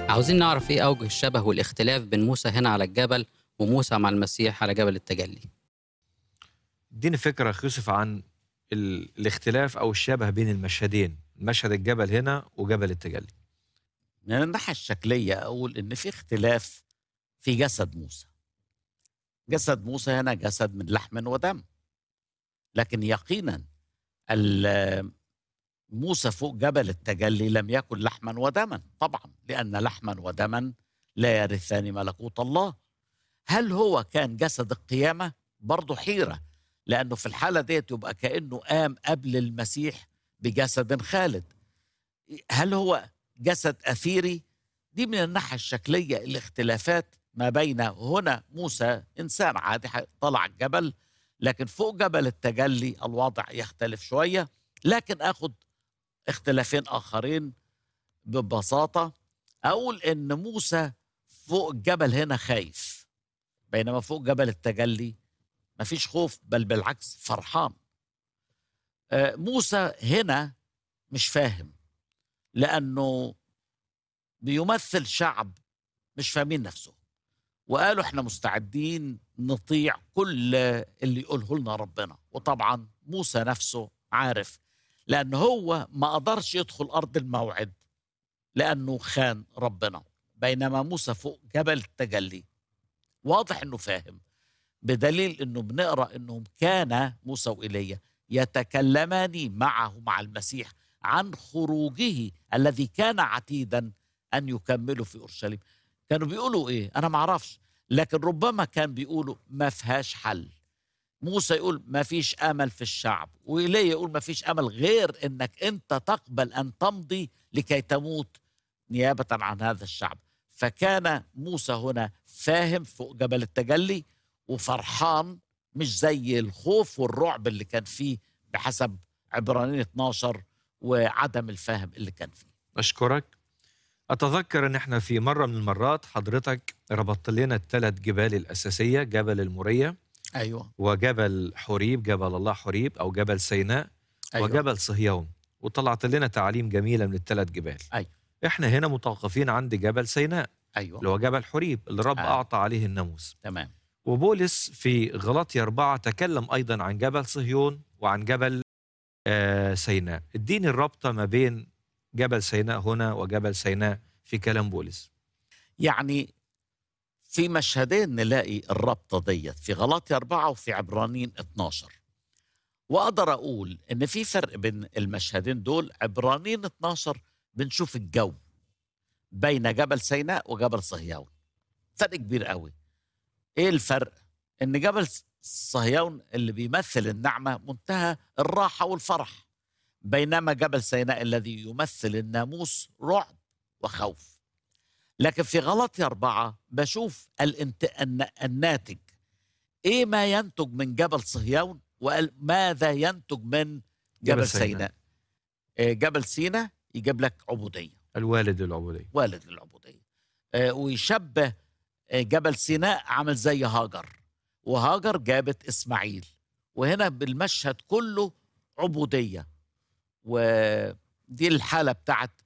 عاوزين نعرف ايه اوجه الشبه والاختلاف بين موسى هنا على الجبل وموسى مع المسيح على جبل التجلي اديني فكره أخ يوسف عن ال... الاختلاف او الشبه بين المشهدين مشهد الجبل هنا وجبل التجلي من الناحية الشكلية أقول إن في اختلاف في جسد موسى جسد موسى هنا جسد من لحم ودم لكن يقينا ال- موسى فوق جبل التجلي لم يكن لحما ودما طبعا لأن لحما ودما لا يرثان ملكوت الله هل هو كان جسد القيامة برضه حيرة لأنه في الحالة ديت يبقى كأنه قام قبل المسيح بجسد خالد هل هو جسد أثيري دي من الناحية الشكلية الاختلافات ما بين هنا موسى إنسان عادي طلع الجبل لكن فوق جبل التجلي الوضع يختلف شوية لكن أخذ اختلافين آخرين ببساطة أقول إن موسى فوق الجبل هنا خايف بينما فوق جبل التجلي مفيش خوف بل بالعكس فرحان آه، موسى هنا مش فاهم لانه بيمثل شعب مش فاهمين نفسه وقالوا احنا مستعدين نطيع كل اللي يقوله لنا ربنا وطبعا موسى نفسه عارف لان هو ما قدرش يدخل ارض الموعد لانه خان ربنا بينما موسى فوق جبل التجلي واضح انه فاهم بدليل انه بنقرا انهم كان موسى وايليا يتكلمان معه مع المسيح عن خروجه الذي كان عتيدا ان يكمله في اورشليم كانوا بيقولوا ايه انا ما اعرفش لكن ربما كان بيقولوا ما فيهاش حل موسى يقول ما فيش امل في الشعب وايليا يقول ما فيش امل غير انك انت تقبل ان تمضي لكي تموت نيابه عن هذا الشعب فكان موسى هنا فاهم فوق جبل التجلي وفرحان مش زي الخوف والرعب اللي كان فيه بحسب عبرانيين 12 وعدم الفهم اللي كان فيه اشكرك اتذكر ان احنا في مره من المرات حضرتك ربطت لنا الثلاث جبال الاساسيه جبل الموريه ايوه وجبل حريب جبل الله حريب او جبل سيناء ايوه وجبل صهيون وطلعت لنا تعاليم جميله من الثلاث جبال أيوة. احنا هنا متوقفين عند جبل سيناء اللي ايوه هو جبل حريب اللي رب آه. اعطى عليه الناموس تمام وبولس في غلطية أربعة تكلم أيضا عن جبل صهيون وعن جبل آه سيناء اديني الرابطة ما بين جبل سيناء هنا وجبل سيناء في كلام بولس يعني في مشهدين نلاقي الرابطة ديت في غلاطي أربعة وفي عبرانيين 12 وأقدر أقول إن في فرق بين المشهدين دول عبرانيين 12 بنشوف الجو بين جبل سيناء وجبل صهيون فرق كبير قوي إيه الفرق؟ إن جبل صهيون اللي بيمثل النعمة منتهى الراحة والفرح بينما جبل سيناء الذي يمثل الناموس رعب وخوف لكن في غلطي أربعة بشوف الانت... الن... الناتج إيه ما ينتج من جبل صهيون وماذا ينتج من جبل, جبل سيناء, سيناء. إيه جبل سيناء يجيب لك عبودية الوالد العبودية والد للعبودية آه، ويشبه آه، جبل سيناء عامل زي هاجر وهاجر جابت إسماعيل وهنا بالمشهد كله عبودية ودي الحالة بتاعت